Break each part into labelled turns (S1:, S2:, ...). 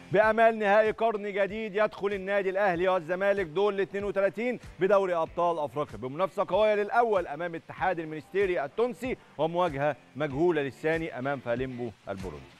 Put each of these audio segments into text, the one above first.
S1: بامال نهائي قرن جديد يدخل النادي الاهلي والزمالك دول ال 32 بدوري ابطال افريقيا بمنافسه قويه للاول امام اتحاد المنستيري التونسي ومواجهه مجهوله للثاني امام فاليمبو البوروندي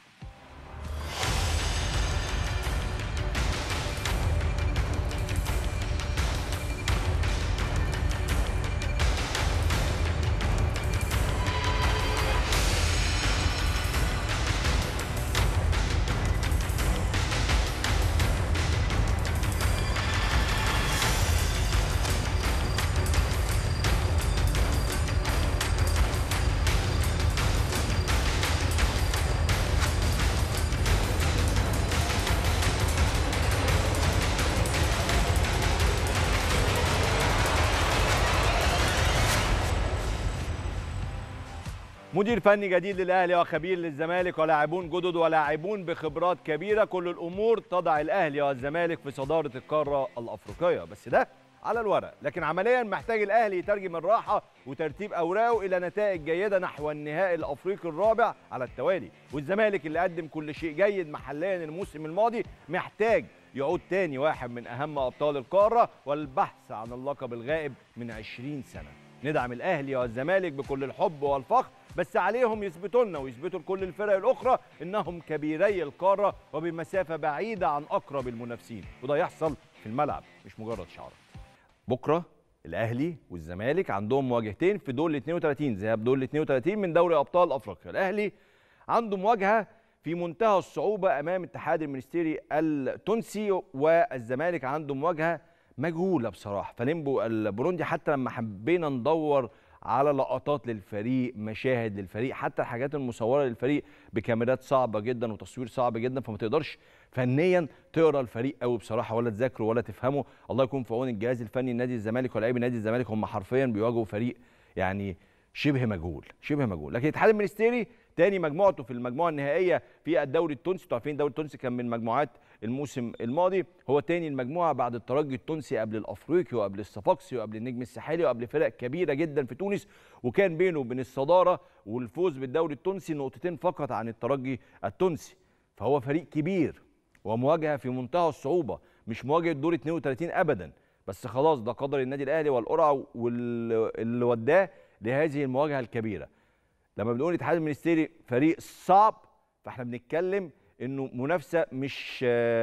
S1: مدير فني جديد للاهلي وخبير للزمالك ولاعبون جدد ولاعبون بخبرات كبيره كل الامور تضع الاهلي والزمالك في صداره القاره الافريقيه بس ده على الورق لكن عمليا محتاج الاهلي يترجم الراحه وترتيب اوراقه الى نتائج جيده نحو النهائي الافريقي الرابع على التوالي والزمالك اللي قدم كل شيء جيد محليا الموسم الماضي محتاج يعود تاني واحد من اهم ابطال القاره والبحث عن اللقب الغائب من 20 سنه ندعم الاهلي والزمالك بكل الحب والفخر بس عليهم يثبتوا لنا ويثبتوا لكل الفرق الاخرى انهم كبيري القاره وبمسافه بعيده عن اقرب المنافسين وده يحصل في الملعب مش مجرد شعارات بكره الاهلي والزمالك عندهم مواجهتين في دور ال 32 ذهاب دور ال 32 من دوري ابطال افريقيا الاهلي عنده مواجهه في منتهى الصعوبه امام اتحاد المنستيري التونسي والزمالك عنده مواجهه مجهوله بصراحه فليمبو البوروندي حتى لما حبينا ندور على لقطات للفريق مشاهد للفريق حتى الحاجات المصوره للفريق بكاميرات صعبه جدا وتصوير صعب جدا فما تقدرش فنيا تقرا الفريق قوي بصراحه ولا تذاكره ولا تفهمه الله يكون في عون الجهاز الفني لنادي الزمالك ولاعبي نادي الزمالك هم حرفيا بيواجهوا فريق يعني شبه مجهول شبه مجهول لكن الاتحاد المنستيري تاني مجموعته في المجموعه النهائيه في الدوري التونسي انتوا عارفين الدوري التونسي كان من مجموعات الموسم الماضي هو تاني المجموعه بعد الترجي التونسي قبل الافريقي وقبل الصفاقسي وقبل النجم الساحلي وقبل فرق كبيره جدا في تونس وكان بينه وبين الصداره والفوز بالدوري التونسي نقطتين فقط عن الترجي التونسي فهو فريق كبير ومواجهه في منتهى الصعوبه مش مواجهه دور 32 ابدا بس خلاص ده قدر النادي الاهلي والقرعه واللي وداه لهذه المواجهه الكبيره لما بنقول الاتحاد المنستيري فريق صعب فاحنا بنتكلم انه منافسه مش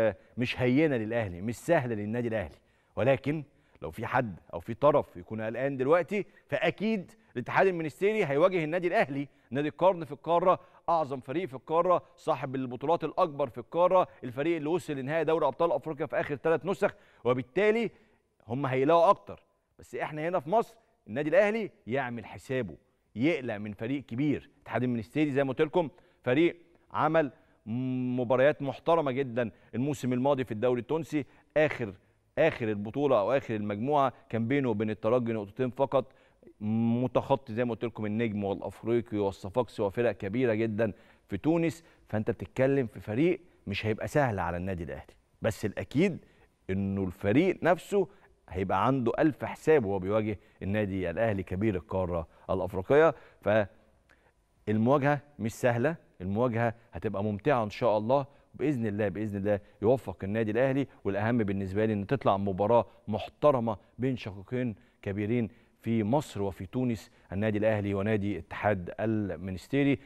S1: مش هينه للاهلي مش سهله للنادي الاهلي ولكن لو في حد او في طرف يكون قلقان دلوقتي فاكيد الاتحاد المنستيري هيواجه النادي الاهلي نادي القرن في القاره اعظم فريق في القاره صاحب البطولات الاكبر في القاره الفريق اللي وصل لنهائي دوري ابطال افريقيا في اخر ثلاث نسخ وبالتالي هم هيلاقوا اكتر بس احنا هنا في مصر النادي الاهلي يعمل حسابه يقلق من فريق كبير الاتحاد المنستيري زي ما قلت لكم فريق عمل مباريات محترمه جدا الموسم الماضي في الدوري التونسي اخر اخر البطوله او اخر المجموعه كان بينه وبين الترجي نقطتين فقط متخطي زي ما قلت لكم النجم والافريقي والصفاقسي وفرق كبيره جدا في تونس فانت بتتكلم في فريق مش هيبقى سهل على النادي الاهلي بس الاكيد انه الفريق نفسه هيبقى عنده ألف حساب وهو بيواجه النادي الأهلي كبير القارة الأفريقية فالمواجهة مش سهلة المواجهة هتبقى ممتعة إن شاء الله بإذن الله بإذن الله يوفق النادي الأهلي والأهم بالنسبة لي إن تطلع مباراة محترمة بين شقيقين كبيرين في مصر وفي تونس النادي الأهلي ونادي اتحاد المنستيري